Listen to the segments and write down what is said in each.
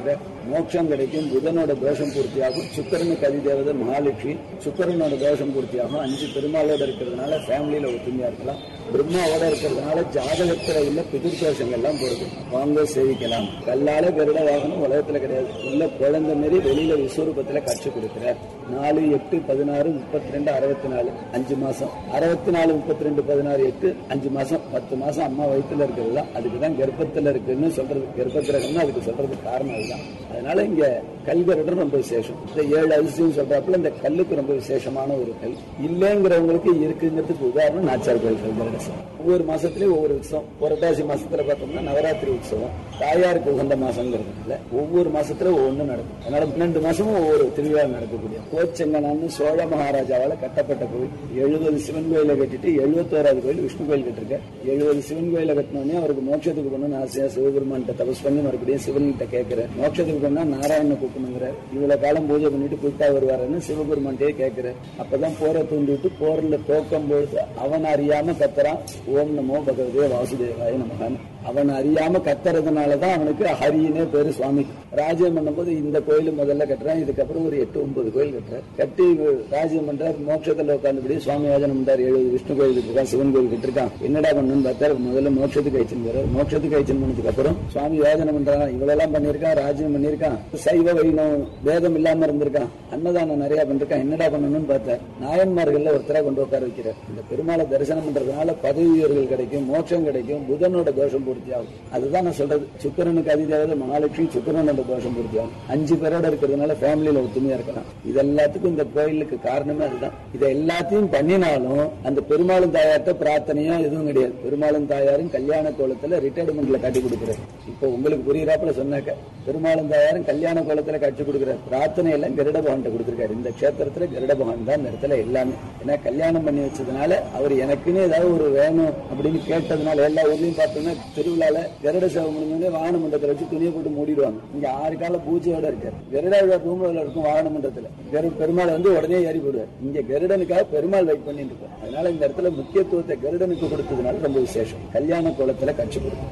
கொடுக்கிறார் மோட்சம் கிடைக்கும் புதனோட தோஷம் பூர்த்தியாகும் சுக்கரனுக்கு அதிதேவதை மகாலட்சுமி சுக்கரனோட தோஷம் பூர்த்தியாகும் அஞ்சு பெருமாளோட இருக்கிறதுனால ஃபேமிலியில ஒத்துமையா இருக்கலாம் பிரம்மாவோட இருக்கிறதுனால ஜாதகத்துல உள்ள பிதிர் தோஷங்கள்லாம் போறது வாங்க சேவிக்கலாம் கல்லால கருட வாகனம் உலகத்துல கிடையாது உள்ள குழந்தை மாரி வெளியில விஸ்வரூபத்துல காட்சி கொடுக்கிறார் நாலு எட்டு பதினாறு முப்பத்தி ரெண்டு அறுபத்தி நாலு அஞ்சு மாசம் அறுபத்தி நாலு முப்பத்தி ரெண்டு பதினாறு எட்டு அஞ்சு மாசம் பத்து மாசம் அம்மா வயித்துல இருக்கிறது தான் அதுக்கு தான் கர்ப்பத்துல இருக்குன்னு சொல்றது கர்ப்ப கிரகம்னு அதுக்கு சொல்றதுக்கு காரணம் அதுதான் அதனால இங்க கல்கருடன் ரொம்ப விசேஷம் இந்த ஏழு அதிசயம் சொல்றாப்புல இந்த கல்லுக்கு ரொம்ப விசேஷமான ஒரு கல் இல்லைங்கிறவங்களுக்கு இருக்குங்கிறதுக்கு உதாரணம் நாச்சார் கோயில் கல்கரடசம் ஒவ்வொரு மாசத்துலயும் ஒவ்வொரு உற்சவம் புரட்டாசி மாசத்துல பார்த்தோம்னா நவராத்திரி உற்சவம் தாயாருக்கு உகந்த மாசங்கிறதுனால ஒவ்வொரு மாசத்துல ஒவ்வொன்று நடக்கும் அதனால பன்னெண்டு மாசமும் ஒவ்வொரு திருவிழா நடக்கக்கூடிய கோச்செங்கனான்னு சோழ மகாராஜாவால கட்டப்பட்ட கோயில் எழுபது சிவன் கோயிலை கட்டிட்டு எழுபத்தோராவது கோயில் விஷ்ணு கோயில் கட்டிருக்க எழுபது சிவன் கோயிலை கட்டினோடனே அவருக்கு மோட்சத்துக்கு போகணும்னு ஆசையா சிவபெருமான்கிட்ட தபஸ் பண்ணி மறுபடியும் சிவன் கிட்ட கேட்கிறேன் மோட்சத்துக்கு போனா நாராயணனை கூப்பிடுங்கிற இவ்வளவு காலம் பூஜை பண்ணிட்டு போயிட்டா வருவாருன்னு சிவபெருமான்கிட்டயே கேட்கிறேன் அப்பதான் போரை தூண்டிட்டு போர்ல தோக்கம் பொழுது அவன் அறியாம கத்துறான் ஓம் நமோ பகவதே வாசுதேவாய நமகான் அவன் அறியாம கத்துறதுனாலதான் அவனுக்கு ஹரினே பேரு சுவாமி ராஜ்யம் பண்ணும்போது இந்த கோயில் முதல்ல கட்டுறான் இதுக்கப்புறம் ஒரு எட்டு ஒன்பது கோயில் கட்டுறார் கட்டி ராஜ்யம் பண்றார் மோட்சத்துல உட்காந்துபடி சுவாமி யோஜனை பண்றார் எழுபது விஷ்ணு கோயில் கட்டிருக்கான் சிவன் கோயில் கட்டிருக்கான் என்னடா பண்ணணும்னு பார்த்தாரு முதல்ல மோட்சத்துக்கு அழிச்சுன்னு போறாரு மோட்சத்துக்கு அழிச்சுன்னு பண்ணதுக்கு அப்புறம் சுவாமி யோஜனை பண்றான் இவ்வளவு பண்ணிருக்கான் ராஜ்யம் பண்ணிருக்கான் சைவ வைணவம் வேதம் இல்லாம இருந்திருக்கான் அன்னதானம் நிறைய பண்ணிருக்கான் என்னடா பண்ணணும்னு பார்த்தேன் நாயன்மார்கள்ல ஒருத்தரா கொண்டு உட்கார வைக்கிறார் இந்த பெருமாளை தரிசனம் பண்றதுனால பதவி உயர்கள் கிடைக்கும் மோட்சம் கிடைக்கும் புதனோட தோஷம் பூர்த்தி ஆகும் அதுதான் நான் சொல்றது சுக்கரனுக்கு அதிதேவதை மகாலட்சுமி சுக்கரனோட தோஷம் பூர்த்தி ஆகும் அஞ்சு பேரோட இருக்கிறதுனால ஃபேமிலியில ஒத்துமையா இருக்கலாம் இது எல்லாத்துக்கும் இந்த கோயிலுக்கு காரணமே அதுதான் இதை எல்லாத்தையும் பண்ணினாலும் அந்த பெருமாளும் தாயார்ட்ட பிரார்த்தனையா எதுவும் கிடையாது பெருமாளும் தாயாரும் கல்யாண கோலத்துல ரிட்டையர்மெண்ட்ல காட்டி கொடுக்குறாரு இப்போ உங்களுக்கு புரியுறாப்புல சொன்னாக்க பெருமாளும் தாயாரும் கல்யாண கோலத்துல காட்சி கொடுக்குறாரு பிரார்த்தனை எல்லாம் கருட பகவான் கொடுத்திருக்காரு இந்த கஷேத்திரத்துல கருட பகவான் தான் இந்த இடத்துல எல்லாமே ஏன்னா கல்யாணம் பண்ணி வச்சதுனால அவர் எனக்குன்னு ஏதாவது ஒரு வேணும் அப்படின்னு கேட்டதுனால எல்லா ஊர்லயும் பார்த்தோம்னா திருவிழால கருட சேவை முடிஞ்சோடனே வாகன மண்டலத்துல வச்சு துணியை போட்டு மூடிடுவாங்க இங்க ஆறு கால பூஜையோட இருக்காரு கருடா ரூம்ல இருக்கும் வாகன மண்டலத்துல கரு பெருமாள் வந்து உடனே ஏறி போடுவார் இங்க கருடனுக்காக பெருமாள் வெயிட் பண்ணிட்டு இருக்கோம் அதனால இந்த இடத்துல முக்கியத்துவத்தை கருடனுக்கு கொடுத்ததுனால ரொம்ப விசேஷம் கல்யாண கோலத்துல காட்சி கொடுக்கும்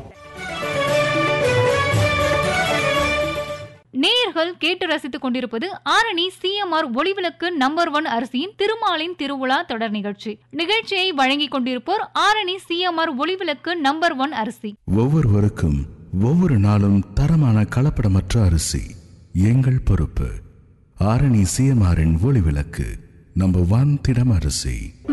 நேயர்கள் கேட்டு ரசித்துக் கொண்டிருப்பது Arani CMR Olivilakku number one அரிசியின் திருமாலின் திருவிழா தொடர் நிகழ்ச்சி நிகழ்ச்சியை வழங்கிக் கொண்டிருப்போர் Arani CMR Olivilakku number one அரிசி ஒவ்வொருவருக்கும் ஒவ்வொரு நாளும் தரமான கலப்படமற்ற அரிசி எங்கள் பொறுப்பு ஆரணி சிஎம்ஆரின் ஒளிவிளக்கு நம்பர் ஒன் திடம் அரிசி